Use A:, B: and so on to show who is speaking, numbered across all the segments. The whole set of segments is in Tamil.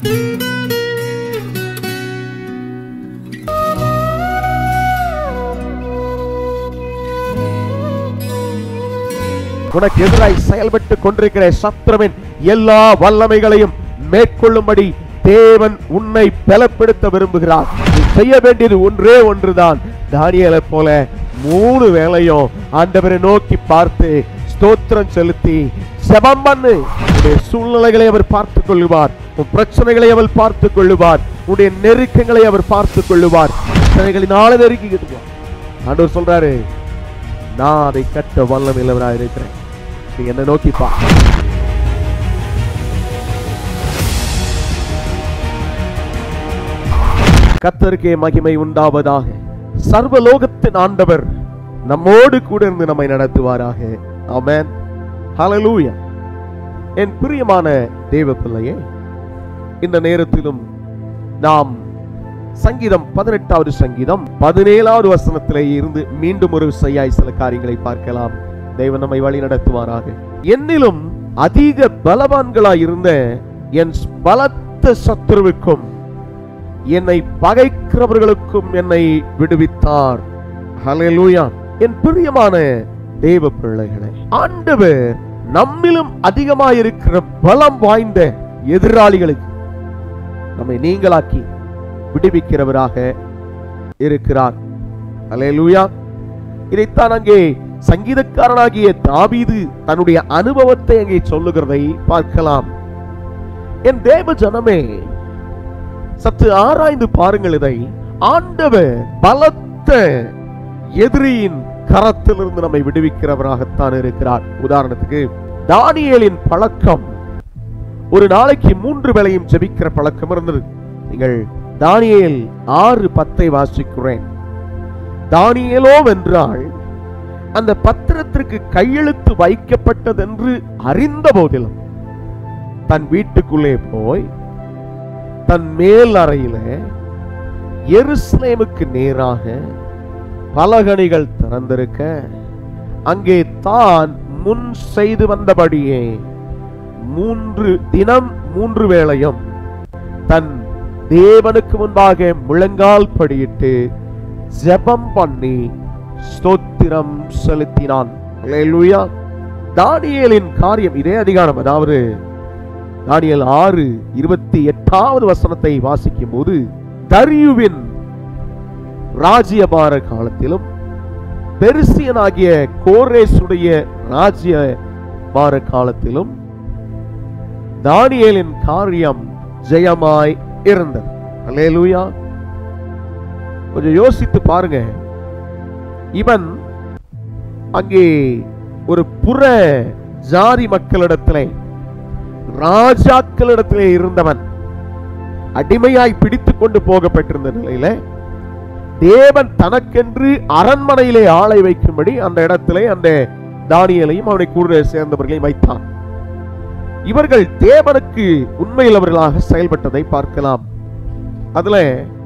A: உனக்கு எதிராய் செயல்பட்டு கொண்டிருக்கிற சத்ருவின் எல்லா வல்லமைகளையும் மேற்கொள்ளும்படி தேவன் உன்னை பலப்படுத்த விரும்புகிறார் நீ செய்ய வேண்டியது ஒன்றே ஒன்றுதான் தானியலை போல மூணு வேளையும் ஆண்டவரை நோக்கி பார்த்து ஸ்தோத்திரம் செலுத்தி செபம் பண்ணு உன்னுடைய சூழ்நிலைகளை அவர் பார்த்துக் கொள்ளுவார் உன் பிரச்சனைகளை அவர் பார்த்துக் கொள்ளுவார் உன்னுடைய நெருக்கங்களை அவர் பார்த்துக் கொள்ளுவார் பிரச்சனைகளினால நெருக்கிக்கிட்டு ஆண்டவர் சொல்றாரு நான் அதை கட்ட வல்லம் இல்லவராக இருக்கிறேன் நீ என்ன நோக்கி பா கத்தருக்கே மகிமை உண்டாவதாக சர்வலோகத்தின் ஆண்டவர் நம்மோடு கூட இருந்து நம்மை நடத்துவாராக ஆமென் ஹalleluya என் பிரியமான தேவ பிள்ளையே இந்த நேரத்திலும் நாம் சங்கீதம் பதினெட்டாவது சங்கீதம் பதினேழாவது வசனத்திலே இருந்து மீண்டும் ஒரு செய்யாய் சில காரியங்களை பார்க்கலாம் தேவன் நம்மை வழி நடத்துவாராக என்னிலும் அதிக பலவான்களாய் இருந்த என் பலத்த சத்துருவுக்கும் என்னை பகைக்கிறவர்களுக்கும் என்னை விடுவித்தார் ஹalleluya என் பிரியமான தேவ பிள்ளைகளே ஆண்டவர் நம்மிலும் அதிகமாயிருக்கிற பலம் வாய்ந்த எதிராளிகளுக்கு நம்மை நீங்களாக்கி விடுவிக்கிறவராக இருக்கிறார் அல்லேலூயா இதைத்தான் அங்கே சங்கீதக்காரனாகிய தாவீது தன்னுடைய அனுபவத்தை அங்கே சொல்லுகிறதை பார்க்கலாம் என் தேவ ஜனமே சற்று ஆராய்ந்து பாருங்கள் இதை ஆண்டவர் பலத்த எதிரியின் கரத்திலிருந்து நம்மை விடுவிக்கிறவராகத்தான் இருக்கிறார் உதாரணத்துக்கு தானியேலின் பழக்கம் ஒரு நாளைக்கு மூன்று வேளையும் ஜெபிக்கிற பழக்கம் இருந்தது நீங்கள் தானியேல் ஆறு பத்தை வாசிக்கிறேன் தானியேலோ வென்றால் அந்த பத்திரத்திற்கு கையெழுத்து வைக்கப்பட்டதென்று அறிந்த போதிலும் தன் வீட்டுக்குள்ளே போய் தன் மேல் அறையில எருசலேமுக்கு நேராக பலகணிகள் திறந்திருக்க அங்கே தான் முன் செய்து வந்தபடியே மூன்று தினம் மூன்று வேளையும் தன் தேவனுக்கு முன்பாக முழங்கால் படியிட்டு ஜெபம் பண்ணி ஸ்தோத்திரம் செலுத்தினான் அல்லேலூயா தானியேலின் காரியம் இதே அதிகாரம் அதாவது தானியேல் ஆறு இருபத்தி எட்டாவது வசனத்தை வாசிக்கும் போது தரியுவின் ராஜ்யபார காலத்திலும் பெருசியனாகிய கோரேசுடைய ராஜ்யபார காலத்திலும் தானியேலின் காரியம் ஜெயமாய் இருந்தது அல்லேலூயா கொஞ்சம் யோசித்து பாருங்க இவன் அங்கே ஒரு புற ஜாதி மக்களிடத்திலே ராஜாக்களிடத்திலே இருந்தவன் அடிமையாய் பிடித்துக் கொண்டு போகப்பட்டிருந்த நிலையில தேவன் தனக்கென்று அரண்மனையிலே ஆளை வைக்கும்படி அந்த இடத்திலே அந்த தானியலையும் அவனை கூட சேர்ந்தவர்களையும் வைத்தான் இவர்கள் தேவனுக்கு உண்மையுள்ளவர்களாக செயல்பட்டதை பார்க்கலாம் அதுல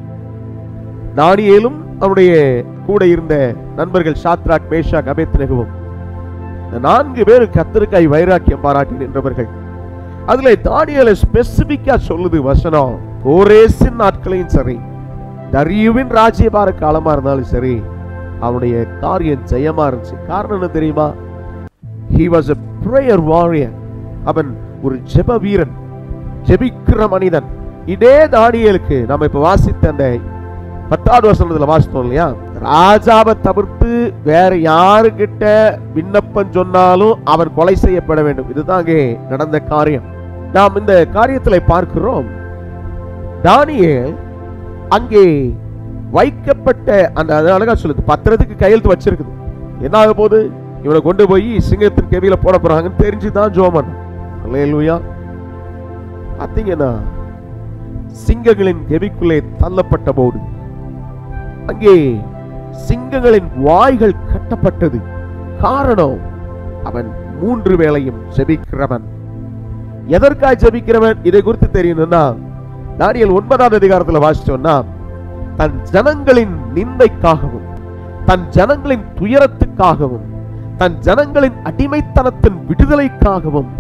A: தானியேலும் அவனுடைய கூட இருந்த நண்பர்கள் சாத்ராக் மேஷாக் அபேத்நெகுவும் இந்த நான்கு பேர் கத்தருக்காய் வைராக்கியம் பாராட்டி நின்றவர்கள் அதுல தானியலை ஸ்பெசிபிக்கா சொல்லுது வசனம் கோரேசின் நாட்களையும் சரி தரியுவின் ராஜ்யபார காலமா இருந்தாலும் சரி அவனுடைய காரியம் ஜெயமா இருந்துச்சு காரணம் என்ன தெரியுமா he was a prayer warrior அவன் ஒரு ஜெப வீரன் ஜெபிக்கிற மனிதன் இதே தானியலுக்கு நம்ம இப்ப வாசித்த அந்த பத்தாவது வசனத்துல வாசித்தோம் இல்லையா ராஜாவை தவிர்த்து வேற யாருகிட்ட விண்ணப்பம் சொன்னாலும் அவர் கொலை செய்யப்பட வேண்டும் இதுதான் அங்கே நடந்த காரியம் நாம் இந்த காரியத்துல பார்க்கிறோம் தானியேல் அங்கே வைக்கப்பட்ட அந்த அது அழகா சொல்லுது பத்திரத்துக்கு கையெழுத்து வச்சிருக்குது என்ன ஆக போகுது இவனை கொண்டு போய் சிங்கத்தின் கெவியில போட போறாங்கன்னு தெரிஞ்சுதான் ஜோமன் அல்லேலூயா பார்த்தீங்கன்னா சிங்கங்களின் கெவிக்குள்ளே தள்ளப்பட்ட போது அங்கே சிங்கங்களின் வாய்கள் கட்டப்பட்டது காரணம் அவன் மூன்று வேளையும் ஜெபிக்கிறவன் எதற்காக ஜெபிக்கிறவன் இதை குறித்து தெரியணும்னா தானியல் ஒன்பதாவது அதிகாரத்துல வாசிச்சோம்னா தன் ஜனங்களின் நிந்தைக்காகவும் தன் ஜனங்களின் துயரத்துக்காகவும் தன் ஜனங்களின் அடிமைத்தனத்தின் விடுதலைக்காகவும்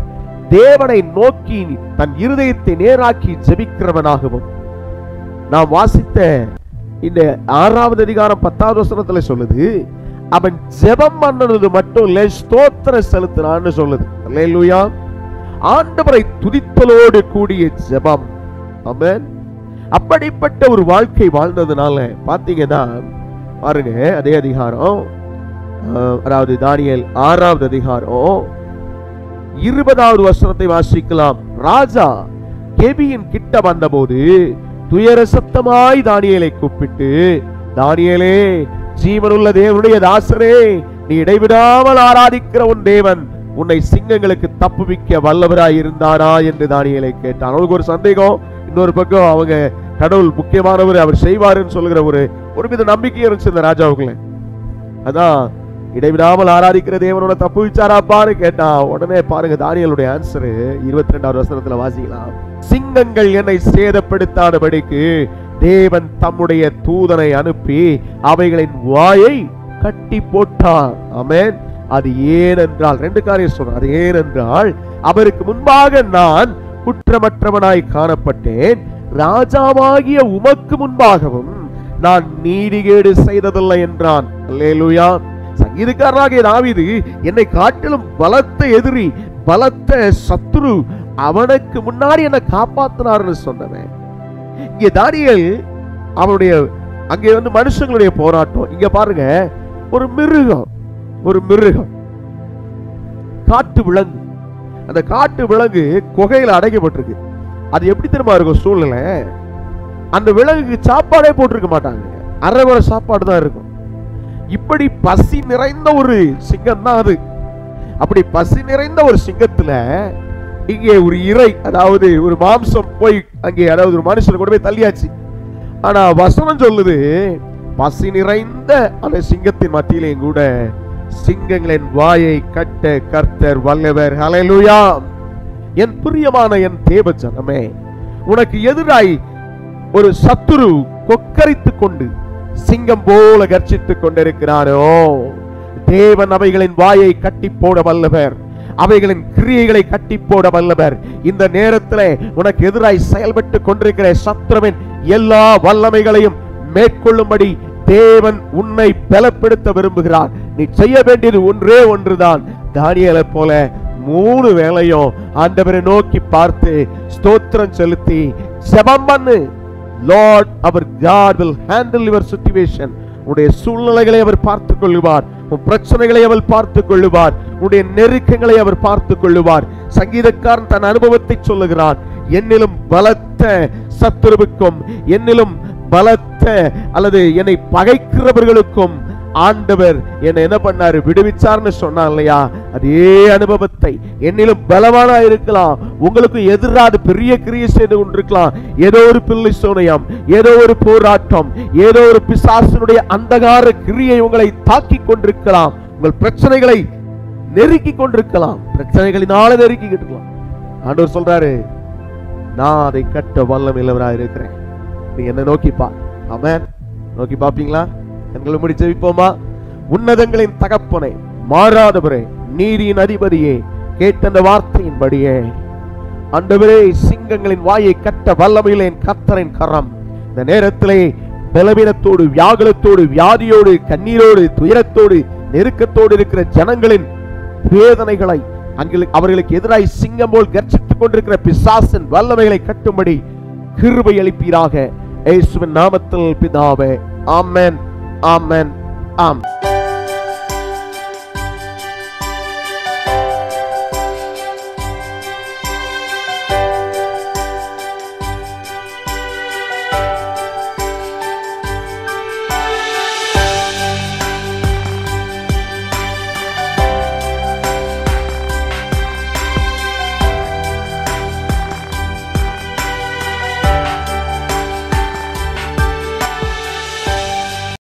A: தேவனை நோக்கி தன் இருதயத்தை நேராக்கி ஜெபிக்கிறவனாகவும் நாம் வாசித்த இந்த ஆறாவது அதிகாரம் பத்தாவது வசனத்துல சொல்லுது அவன் ஜெபம் பண்ணது மட்டும் இல்ல ஸ்தோத்திர செலுத்தினான்னு சொல்லுது அல்லேலூயா ஆண்டவரை துதித்தலோடு கூடிய ஜெபம் ஆமென் அப்படிப்பட்ட ஒரு வாழ்க்கை வாழ்ந்ததுனால பாத்தீங்கன்னா பாருங்க அதே அதிகாரம் அஹ், அதாவது தானியேல் ஆறாவது அதிகாரம் இருபதாவது வசனத்தை வாசிக்கலாம் ராஜா கெபியின் கிட்ட வந்தபோது துயர சத்தமாய் தானியேலை கூப்பிட்டு தானியேலே ஜீவனுள்ள தேவனுடைய தாசரே நீ இடைவிடாமல் ஆராதிக்கிற உன் தேவன் உன்னை சிங்கங்களுக்கு தப்புவிக்க வல்லவராய் இருந்தாரா என்று தானியேலை கேட்டான் அவனுக்கு ஒரு சந்தேகம் இன்னொரு பக்கம் அவங்க கடவுள் முக்கியமானவர் அவர் செய்வாருன்னு சொல்லுகிற ஒரு ஒரு வித நம்பிக்கை இருந்துச்சு இந்த ராஜாவுக்குள்ள அதான் இடைவிடாமல் ஆராதிக்கிற தேவனோட தப்பு விச்சாராப்பான்னு கேட்டான் உடனே பாருங்க தானியலுடைய ஆன்சர் இருபத்தி ரெண்டாவது வசனத்துல வாசிக்கலாம் சிங்கங்கள் என்னை சேதப்படுத்தாதபடிக்கு தேவன் தம்முடைய தூதனை அனுப்பி அவைகளின் வாயை கட்டி போட்டார் ஆமென் அது ஏனென்றால் ரெண்டு காரியம் சொல்றேன் அது ஏனென்றால் அவருக்கு முன்பாக நான் குற்றமற்றவனாய் காணப்பட்டேன் ராஜாவாகிய உமக்கு முன்பாகவும் நான் நீதிகேடு செய்ததில்லை என்றான் அல்லேலூயா சங்கீதக்காரனாகிய தாவீது என்னை காட்டிலும் பலத்த எதிரி பலத்த சத்துரு அவனுக்கு முன்னாடி என்னை காப்பாத்தினார்னு சொன்னவன் இங்க தானியேல் அவனுடைய அங்கே வந்து மனுஷங்களுடைய போராட்டம் இங்க பாருங்க ஒரு மிருகம் ஒரு மிருகம் காட்டு விலங்கு அந்த காட்டு விலங்கு குகையில அடைக்கப்பட்டிருக்கு அது எப்படி தெரியுமா இருக்கும் சூழ்நிலை அந்த விலங்குக்கு சாப்பாடே போட்டிருக்க மாட்டாங்க அரைகுறை சாப்பாடு தான் இருக்கும் இப்படி பசி நிறைந்த ஒரு சிங்கம் தான் அது அப்படி பசி நிறைந்த ஒரு சிங்கத்துல இங்கே ஒரு இறை அதாவது ஒரு மாம்சம் போய் அங்கே அதாவது ஒரு மனுஷனை கொண்டு போய் தள்ளியாச்சு ஆனா வசனம் சொல்லுது பசி நிறைந்த அந்த சிங்கத்தின் மத்தியிலேயும் கூட சிங்கங்களின் வாயை கட்ட கர்த்தர் வல்லவர் ஹalleluya என் பிரியமான என் தேவ ஜனமே உனக்கு எதிராய் ஒரு சத்துரு கொக்கரித்துக் கொண்டு சிங்கம் போல கர்ச்சித்துக் கொண்டிருக்கிறாரோ தேவன் அவைகளின் வாயை கட்டி போட வல்லவர் அவைகளின் கிரியைகளை கட்டி போட வல்லவர் இந்த நேரத்தில் உனக்கு எதிராய் செயல்பட்டு கொண்டிருக்கிற சத்ருவின் எல்லா வல்லமைகளையும் மேற்கொள்ளும்படி தேவன் உன்னை பலப்படுத்த விரும்புகிறார் நீ செய்ய வேண்டியது ஒன்றே ஒன்றுதான் தானியலை போல மூணு வேளையும் ஆண்டவரை நோக்கி பார்த்து ஸ்தோத்திரம் செலுத்தி ஜெபம் பண்ணு லார்ட் அவர் God will handle your situation உன்னுடைய சூழ்நிலைகளை அவர் பார்த்துக் கொள்ளுவார் உன் பிரச்சனைகளை அவர் பார்த்துக் கொள்ளுவார் உன்னுடைய நெருக்கங்களை அவர் பார்த்துக் கொள்ளுவார் சங்கீதக்காரன் தன் அனுபவத்தை சொல்லுகிறான் என்னிலும் பலத்த சத்துருவுக்கும் என்னிலும் பலத்த அல்லது என்னை பகைக்கிறவர்களுக்கும் ஆண்டவர் என்னை என்ன பண்ணாரு விடுவிச்சார்னு சொன்னான் இல்லையா அதே அனுபவத்தை என்னிலும் பலவானா இருக்கலாம் உங்களுக்கு எதிராது பெரிய கிரியை செய்து கொண்டிருக்கலாம் ஏதோ ஒரு பிள்ளை சோனயம் ஏதோ ஒரு போராட்டம் ஏதோ ஒரு பிசாசனுடைய அந்தகார கிரியை உங்களை தாக்கி கொண்டிருக்கலாம் உங்கள் பிரச்சனைகளை நெருக்கி கொண்டிருக்கலாம் பிரச்சனைகளினால நெருக்கிக்கிட்டு இருக்கலாம் ஆண்டவர் சொல்றாரு நான் அதை கட்ட வல்லம் இல்லவராக இருக்கிறேன் நீ என்ன நோக்கி பா ஆமென் நோக்கி பாப்பீங்களா எங்களை முடி ஜெபிப்போமா உன்னதங்களின் தகப்பனை மாறாதவரே நீதியின் அதிபதியே கேட்ட அந்த வார்த்தையின்படியே ஆண்டவரே சிங்கங்களின் வாயை கட்ட வல்லமையிலே என் கர்த்தரின் கரம் இந்த நேரத்திலே பலவீனத்தோடு வியாகுலத்தோடு வியாதியோடு கண்ணீரோடு துயரத்தோடு நெருக்கத்தோடு இருக்கிற ஜனங்களின் வேதனைகளை அங்களுக்கு அவர்களுக்கு எதிராய் சிங்கம் போல் கர்ஜித்துக் கொண்டிருக்கிற பிசாசின் வல்லமைகளை கட்டும்படி கிருபை அளிப்பீராக இயேசுவின் நாமத்தில் பிதாவே ஆமென் ஆமென் ஆம்